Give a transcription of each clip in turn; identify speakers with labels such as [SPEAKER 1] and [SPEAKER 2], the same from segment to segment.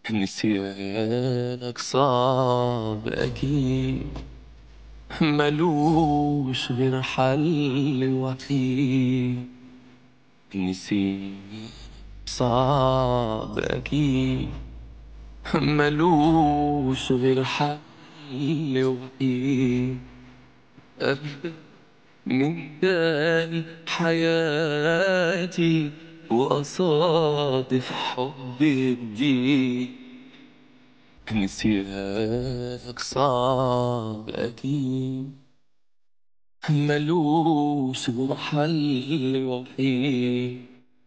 [SPEAKER 1] نسيانك صعب أكيد ملوش غير حل وحيد نسيت صعب أكيد ملوش غير حل وحيد أبدأ من تاني حياتي وأصادف حب جديد نسيانك صعب أكيد ملوش غير حل وحيد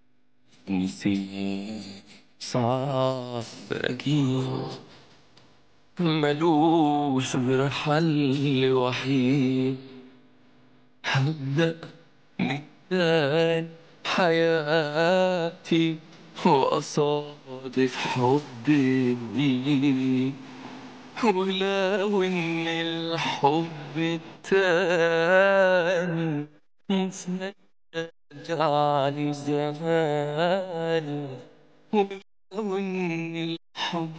[SPEAKER 1] نسيت صعب أكيد ملوش غير حل وحيد هبدأ من تاني حياتي وأصادف حب جديد ولو إن الحب التاني مش رجعني زمان ولو إن الحب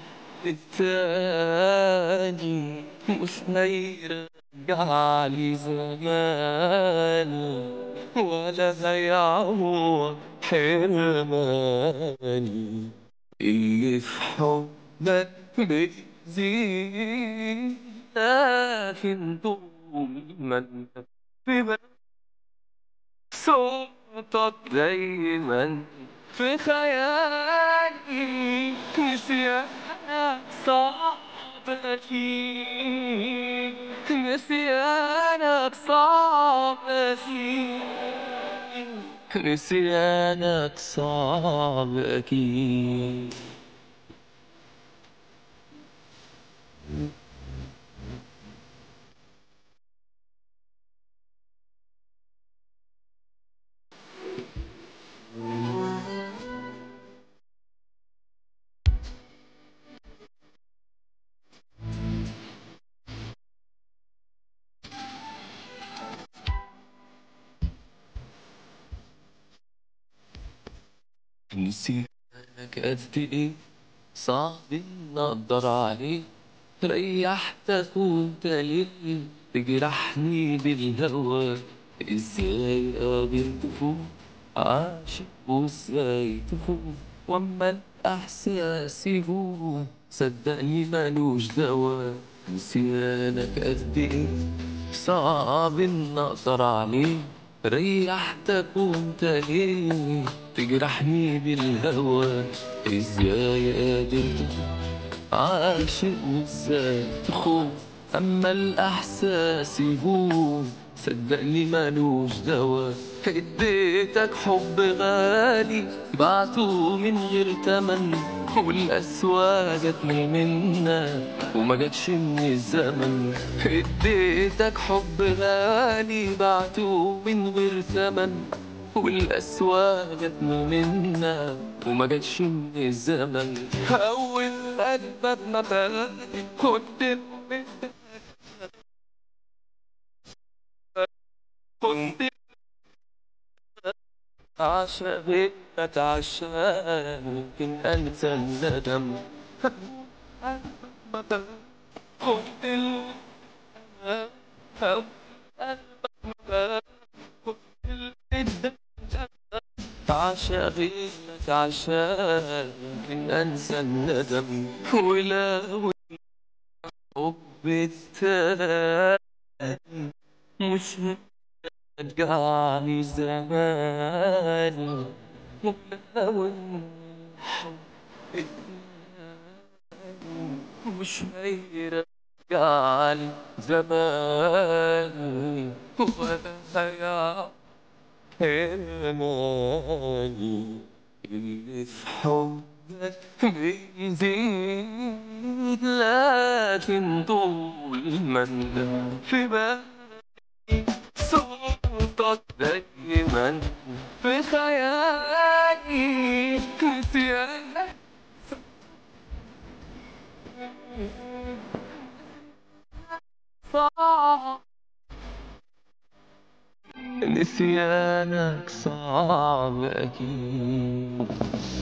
[SPEAKER 1] التاني مش هيرجعلي زمان ولا هيعوض حرماني اللي في حبك بتزيد لكن طول ما انت في بالي صوتك دايما في خيالي نسيانك صعب أكيد نسيانك صعب أكيد نسيانك صعب أكيد نسيانك قد ايه صعب إن اقدر عليه ريحتك وانت ليه تجرحني بالهوى ازاي قادر تفوق عاشق وازاي تفوق واما الاحساس يهون صدقني ملوش دوا نسيانك قد ايه صعب ان اقدر عليه ريحتك وانت ليه تجرحني بالهوى ازاي قادر تفوق عاشق وازاي تخون اما الاحساس يهون صدقني مالوش دوا اديتك حب غالي بعته من غير تمن والقسوة جاتني منك وما جاتش من الزمن اديتك حب غالي بعته من غير ثمن والقسوة جاتني منك وما جاتش من الزمن أول قلبك ما بقى كنت كنت عشقتك عشان ممكن أنسى الندم ما بقى كنت أول قلبك ما بقى كنت عشقتك عشان ممكن أنسى الندم ولو حب التاني مش رجعني زمان ولو الحب التاني مش هيرجعني زمان ولا هيعرف حرماني اللي في حبك بيزيد لكن طول ما انت في بالي صوتك دايما في خيالي نسيانك صعب نسيانك صعب أكيد